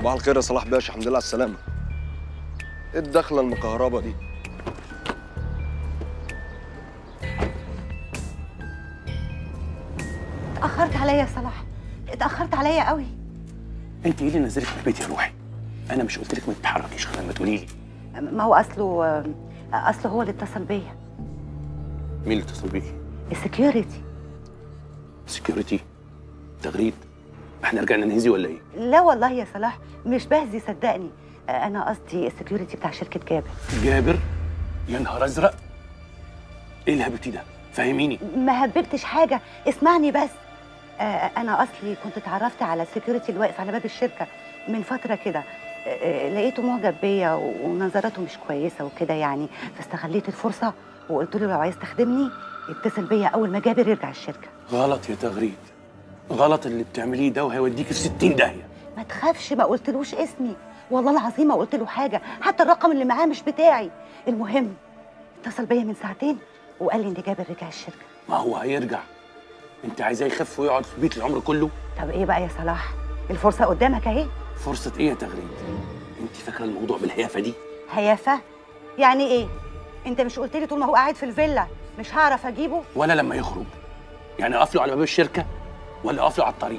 صباح الخير يا صلاح باشا الحمد لله على السلامة ايه الدخلة المكهربة دي؟ اتأخرت عليا يا صلاح اتأخرت عليا قوي انت ايه اللي نزلك من البيت يا روحي انا مش قلت لك ما تتحركيش غير لما تقولي لي ما هو أصله أصله هو اللي اتصل بيا مين اللي اتصل بيكي السكيورتي سكيورتي تغريد احنا رجعنا نهزي ولا ايه لا والله يا صلاح مش بهزي صدقني أنا قصدي السكيورتي بتاع شركة جابر جابر يا نهار ازرق ايه الهبتي ده فهميني ما هببتش حاجة اسمعني بس آه، أنا أصلي كنت اتعرفت على السكيورتي اللي واقف على باب الشركة من فترة كده آه، آه، لقيته معجب بيا ونظراته مش كويسة وكده يعني فاستغليت الفرصة وقلت له لو عايز تخدمني اتصل بيا أول ما جابر يرجع الشركة غلط يا تغريد غلط اللي بتعمليه ده وهيوديك في 60 داهيه ما تخافش ما قلتلوش اسمي والله العظيم ما قلت له حاجة حتى الرقم اللي معاه مش بتاعي المهم اتصل بيا من ساعتين وقال لي إن جابر رجع الشركة ما هو هيرجع انت عايزاه يخف ويقعد في البيت العمر كله طب إيه بقى يا صلاح الفرصة قدامك أهي فرصه ايه يا تغريد انت فاكره الموضوع بالهيافه دي هيافة يعني ايه انت مش قلت لي طول ما هو قاعد في الفيلا مش هعرف اجيبه ولا لما يخرج يعني اقف له على باب الشركه ولا اقف له على الطريق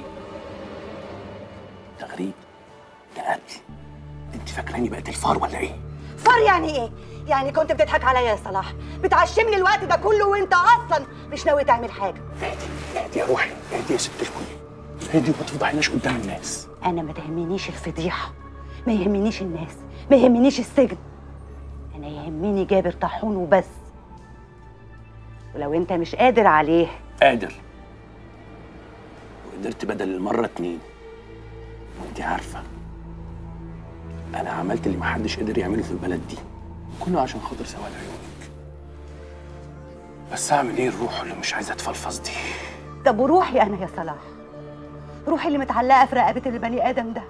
تغريد ده قتل انت فاكراني بقت الفار ولا ايه فار يعني ايه يعني كنت بتضحك عليا يا صلاح بتعشمني الوقت ده كله وانت اصلا مش ناوي تعمل حاجه اهدي اهدي يا روحي اهدي يا ست الكل اهدي وما تفضحناش قدام الناس انا ما تهمنيش الفضيحه ما يهمنيش الناس ما يهمنيش السجن انا يهمني جابر طاحون وبس ولو انت مش قادر عليه قادر وقدرت بدل المرة اتنين وانت عارفة أنا عملت اللي محدش قدر يعمله في البلد دي كله عشان خاطر سواد عيونك بس أعمل إيه الروح اللي مش عايزة تفلفظ دي طب وروحي انا يا صلاح روحي اللي متعلقه في رقبه البني ادم ده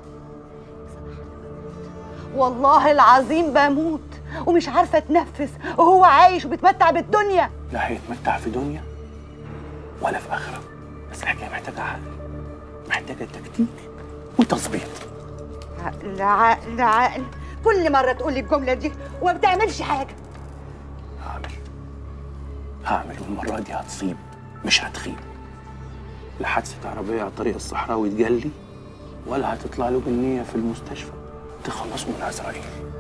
والله العظيم بموت ومش عارفه اتنفس وهو عايش وبيتمتع بالدنيا لا هيتمتع في دنيا ولا في آخرة بس الحكاية محتاجة عقل محتاجة تكتيك وتظبيط عقل عقل عقل كل مره تقولي الجمله دي وما بتعملش حاجه هعمل هعمل والمرة دي هتصيب مش هتخيب لا حادثة عربية على الطريق الصحراوي تجلي ولا هتطلع له جنية في المستشفى تخلصه من عزرائيل